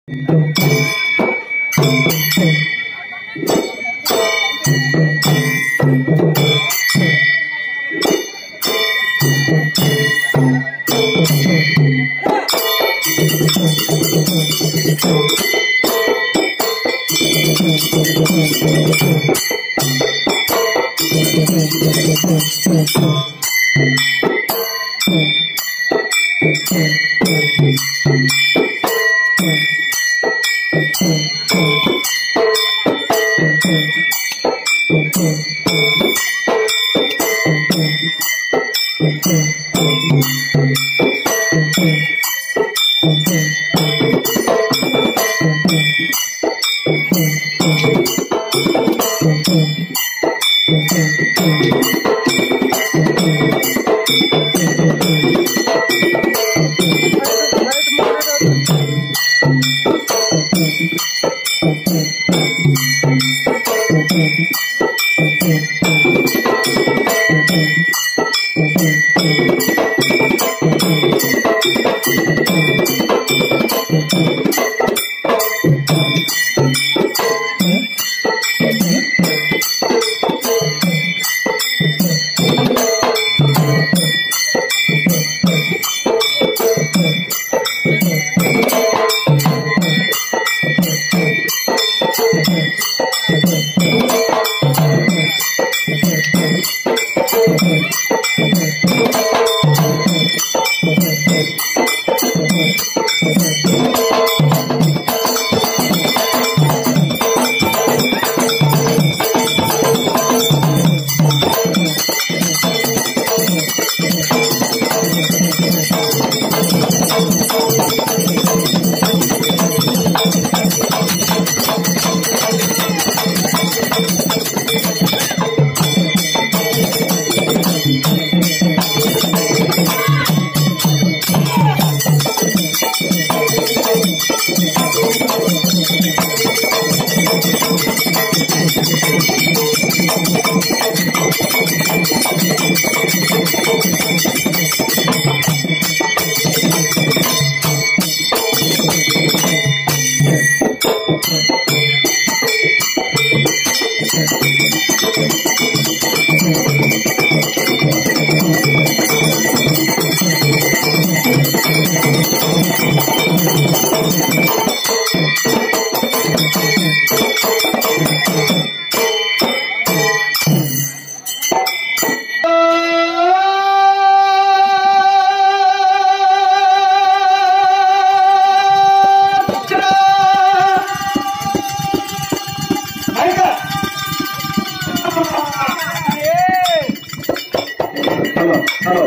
Hello hello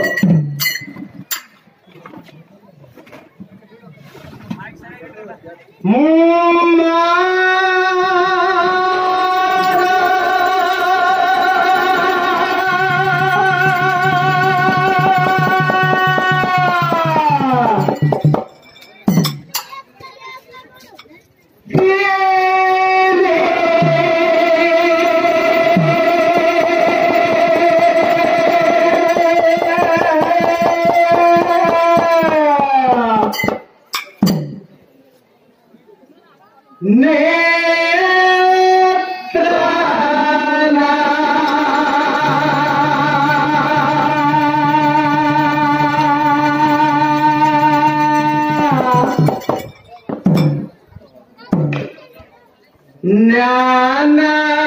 ಜ್ಞಾನ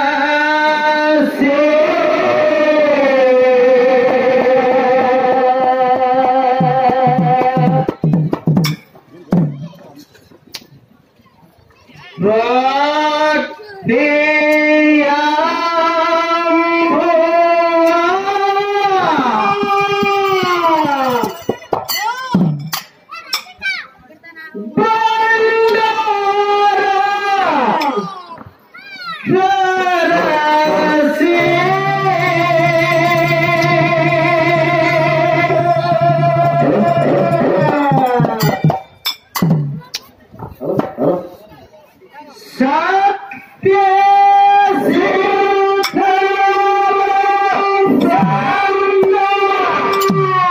ಸತ್ಯ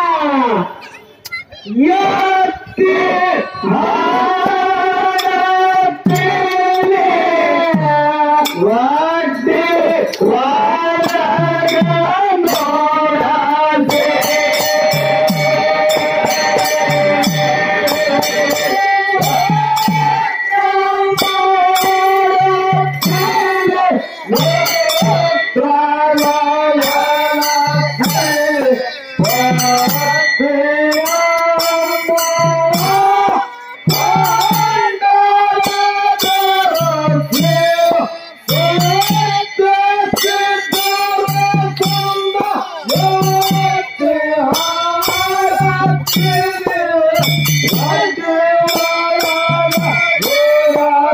ಯತ್ತಿ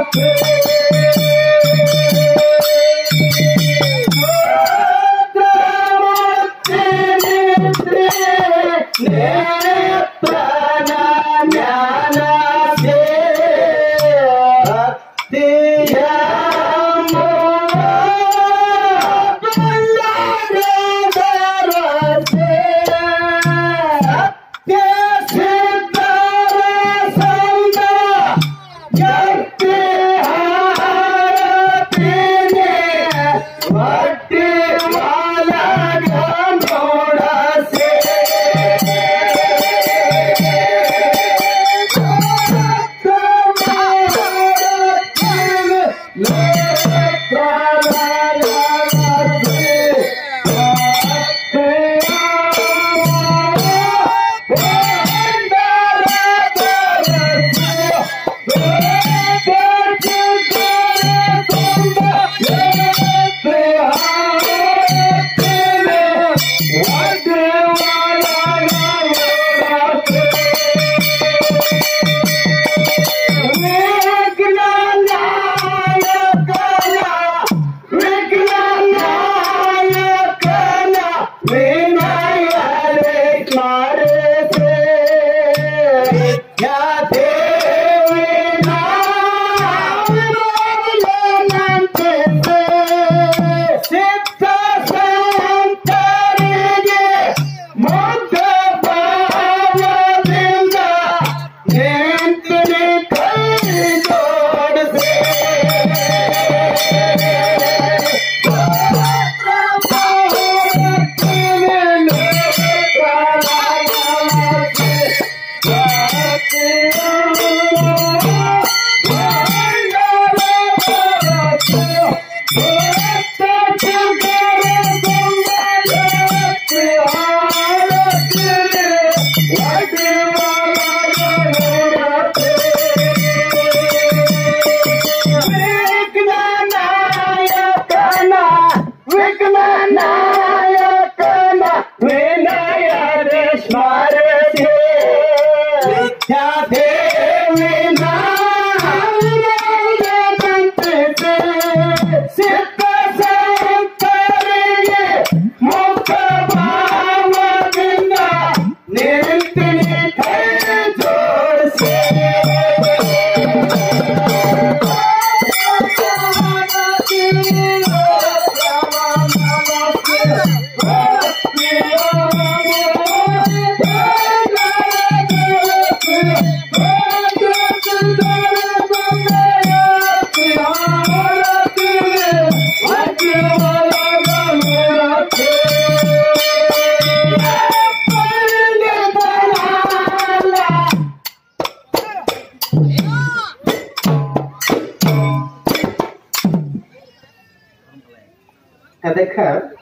ಅದಕ್ಕ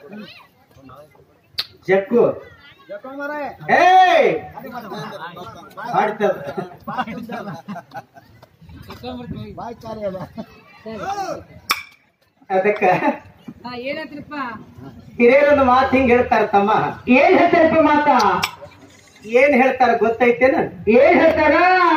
ಜಕ್ಕು ಏಯ್ ಹಾಡ್ತದ ಅದಕ್ಕ ಹಾ ಏನಂತ್ರಪ್ಪ ಹಿರಿಯರೊಂದು ಮಾತು ಹಿಂಗ್ ಹೇಳ್ತಾರ ತಮ್ಮ ಏನ್ ಹೇಳ್ತಾರಪ್ಪ ಮಾತ ಏನ್ ಹೇಳ್ತಾರ ಗೊತ್ತೈತೇನ ಏನ್ ಹೇಳ್ತಾರ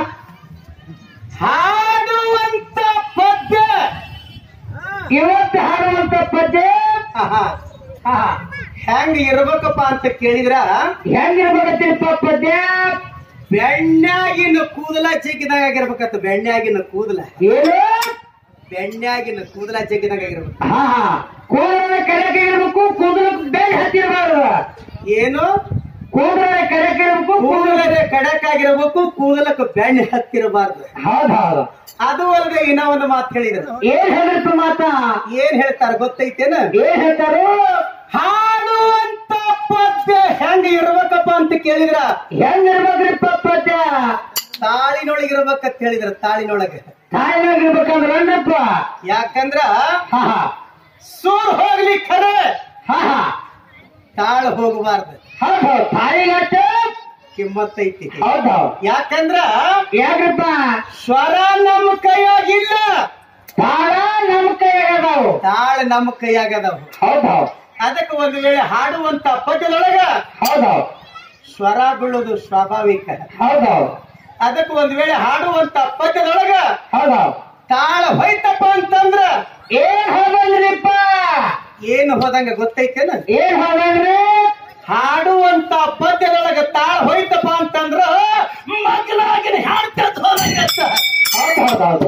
ಹಾಡುವಂತ ಪದ್ಯ ಇವತ್ತು ಹಾಡುವಂತ ಪದ್ಯ ಆಹಾ, ಆಹಾ, ಹೆಂಗ್ ಇರ್ಬೇಕಪ್ಪ ಅಂತ ಕೇಳಿದ್ರ ಹೆಂಗಿರ್ಬೇಕತ್ತಿರಪ್ಪ ಪದ್ಯ ಬೆಣ್ಣಾಗಿನ ಕೂದಲ ಜಗ್ಗಿದಾಗ ಆಗಿರ್ಬೇಕತ್ತ ಬೆಣ್ಣಾಗಿನ ಕೂದಲ ಏನು ಬೆಣ್ಣಾಗಿನ ಕೂದಲ ಜಗ್ಗಿದಾಗ ಆಗಿರ್ಬೇಕು ಹಾ ಕೂದಲ ಕರೆಕೆ ಇರ್ಬೇಕು ಕೂದಲ ಬೆಲ್ ಹತ್ತಿರಬಾರ್ದು ಏನು ಕೂದಲ ಕರೆಕೆ ಇರ್ಬೇಕು ಕೂದಲ ಕೂದಲದ ಕಡಕ್ ಆಗಿರ್ಬೇಕು ಕೂದಲಕ್ಕೆ ಬೆಣ್ಣೆ ಹತ್ತಿರಬಾರ್ದು ಹೌದ್ ಹೌದು ಅದು ಅಲ್ದೆ ಇನ್ನ ಒಂದು ಮಾತು ಹೇಳಿದ್ರು ಏನ್ ಹೇಳ್ರಪ್ಪ ಮಾತ ಏನ್ ಹೇಳ್ತಾರ ಗೊತ್ತೈತೇನ ಏನ್ ಹೇಳ್ತಾರು ಹಾಡುವಂತ ಪದ್ಯ ಹೆಂಗ ಇರ್ಬೇಕಪ್ಪ ಅಂತ ಕೇಳಿದ್ರ ಹೆಂಗಿರ್ಬೇಕ್ರಿಪ್ಪ ಪದ್ಯ ತಾಳಿನೊಳಗಿರ್ಬೇಕಂತ ಹೇಳಿದ್ರ ತಾಳಿನೊಳಗ ತಾಯಿನಾಗಿರ್ಬೇಕಂದ್ರ ಅನ್ನಪ್ಪ ಯಾಕಂದ್ರ ಹಾ ಹಾ ಸೂರ್ ಹೋಗ್ಲಿ ಖರೆ ಹಾ ಹಾ ತಾಳ ಹೋಗಬಾರ್ದು ಹೌದ್ ಹೌದ್ ತಾಯಿಗಾಟ ಕಿಮ್ಮತ್ತೈತಿ ಹೌದ್ ಹೌದ್ ಯಾಕಂದ್ರ ಯಾಕಪ್ಪ ಸ್ವರ ನಮ್ಮ ಕೈಯಾಗಿಲ್ಲ ತಾಳ ನಮ್ ಕೈಯಾಗದಾವು ತಾಳ ನಮ್ಮ ಕೈಯಾಗದವ ಹೌದ್ ಹೌದ್ ಅದಕ್ಕೆ ಒಂದು ವೇಳೆ ಹಾಡುವಂತ ಪದ್ಯದೊಳಗ ಹೌದ್ ಹೌದ್ ಸ್ವರ ಬೀಳೋದು ಸ್ವಾಭಾವಿಕ ಹೌದ್ ಹೌದ್ ಅದಕ್ಕೆ ಒಂದು ವೇಳೆ ಹಾಡುವಂತ ಪದ್ಯದೊಳಗ ಹೌದ್ ಹೌದ್ ತಾಳ ಹೋಯ್ತಪ್ಪ ಅಂತಂದ್ರ ಏನ್ ಹೋಗಲ್ರಿಪ್ಪ ಏನು ಹೋದಂಗ ಗೊತ್ತೈತೇನ ಏನ್ ಹೋಗಲ್ರಿ ಹಾಡುವಂತ ಪದ್ಯದೊಳಗ ತಾಳ ಹೋಯ್ತಪ್ಪ ಅಂತಂದ್ರ ಮಕ್ಕಳಾಗಿನ ಹಾಡ್ತದ ಹೋದಂಗತ್ತ ಹೌದು ಹೌದು ಹೌದು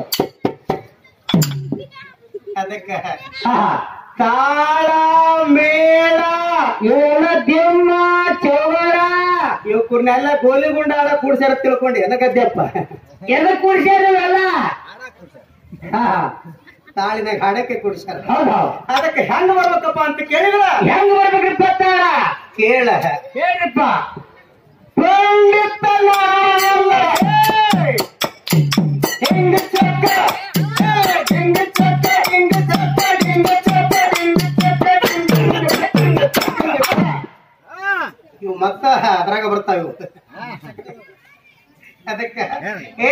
ಅದಕ್ಕ ಹಾ ತಾಳ ಮೇಳ ಏನ ದಿಮ್ಮ ಚೌಗರ ಇವಕ್ಕೂರ್ನೆಲ್ಲ ಗೋಲಿಗುಂಡ ಆಡ ಕೂಡ್ಸ್ಯಾರ ತಿಳ್ಕೊಂಡಿ ಏನಗದ್ದೆಪ್ಪ ಎದ ಕುಡ್ಸ್ಯಾರ ಇವೆಲ್ಲ ಹಾ ತಾಳಿನಾಗ ಹಾಡಕ್ಕೆ ಕೂಡ್ಸ್ಯಾರ ಹೌದು ಹೌದು ಅದಕ್ಕೆ ಹೆಂಗ್ ಬರ್ಬೇಕಪ್ಪ ಅಂತ ಕೇಳಿದ್ರ ಹೆಂಗ್ ಬರ್ಬೇಕ್ರಿಪ್ಪ ತಾಳ ಕೇಳ ಹೇಳ್ರಿಪ್ಪ ಪಂಡಿತನ ಹಿಂಗ ಚಕ್ಕ ಹಿಂಗ ಚಕ್ಕ ಹಿಂಗ ಚಕ್ಕ ಹಿಂಗ ಚಕ್ಕ ಹಿಂಗ ಚಕ್ಕ ಹಿಂಗ ಚಕ್ಕ ಇವು ಮತ್ತ ಅದ್ರಾಗ ಬರ್ತಾವ ಇವು ಅದಕ್ಕ ಏ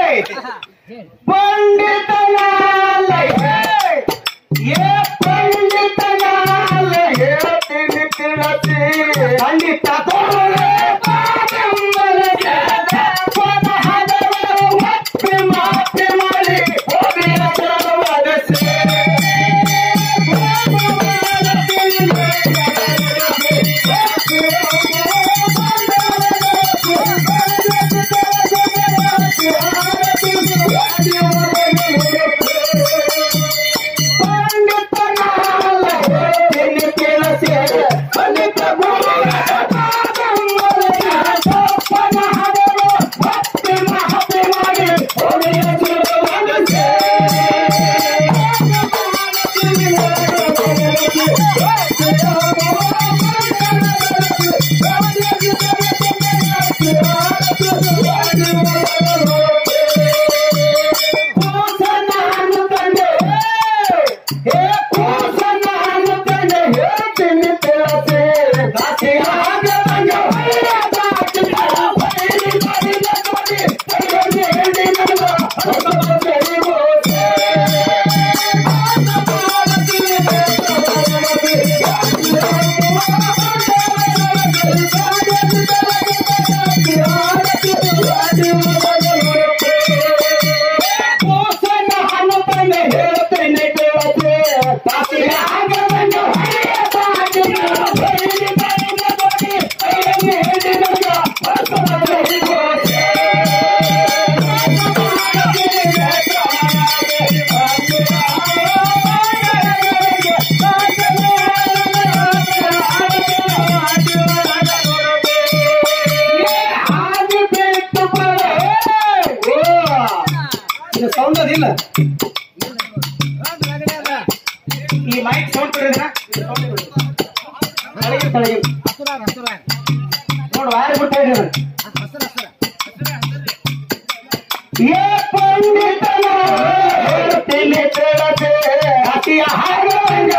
ಪಂಡಿತನಾಲ ಏ ಪಂಡಿತನಾಲ ಹೇಳ್ತೀನಿ ತಿಳತಿ ಪಂಡಿತ ತೋರೆ ಪಾದಂಬರ ಜಾತ ಪದ ಹದವ ಮತ್ತೆ ಮಾತೆ ಮಾಡಿ ಹೋಗಿ ಅಸರವಾದಸೆ ಇದು ಸೌಂಡ್ ಅದಿಲ್ಲ ಈ ಮೈಕ್ ಸೌಂಡ್ ಬಿಡಿದ್ರ ತಳಗಿರ್ ತಳಗಿರ್ ನೋಡು ವಾಯರ್ ಬಿಟ್ಟು ಹೇಳಿದ್ರು ಏ ಪಂಡಿತನ ಹೇಳ್ತೀನಿ ಕೇಳತೆ ಅತಿಯ ಹಾಡುವಂಗ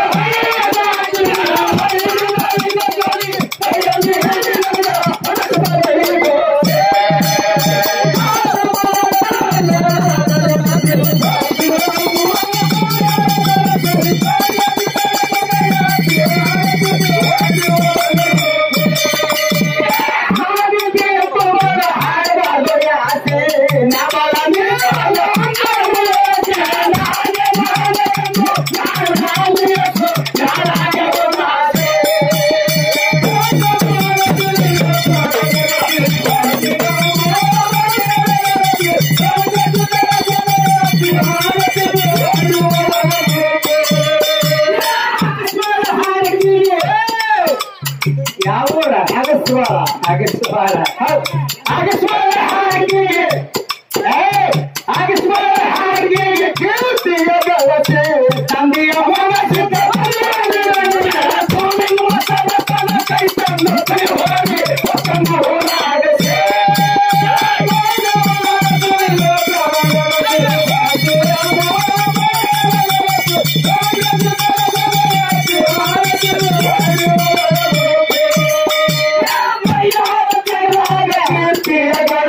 ಯಾವ ಊರ ಅಗಸ್ವಾಳ ಅಗಸ್ವಾಳ ಹೌದ್. ಅಗಸ್ವಾಳ ಹಾಡಿಗೆ ಏ, ಅಗಸ್ವಾಳ ಹಾಡಿಗೆ ಕೀರ್ತಿಯ ಗೆಳತಿ ತಂದೆಯ ಹೊರಸಿದ ಸೋಮಿನ ಮತದ ತನ ಕೈ ತಂದು ಕೈ ಹೋಗಿ ಒಕ್ಕನ್ನು ಹೋರಾಡಿಸಿ. ಕೀರ್ತಿಯ ಗೆಳತಿ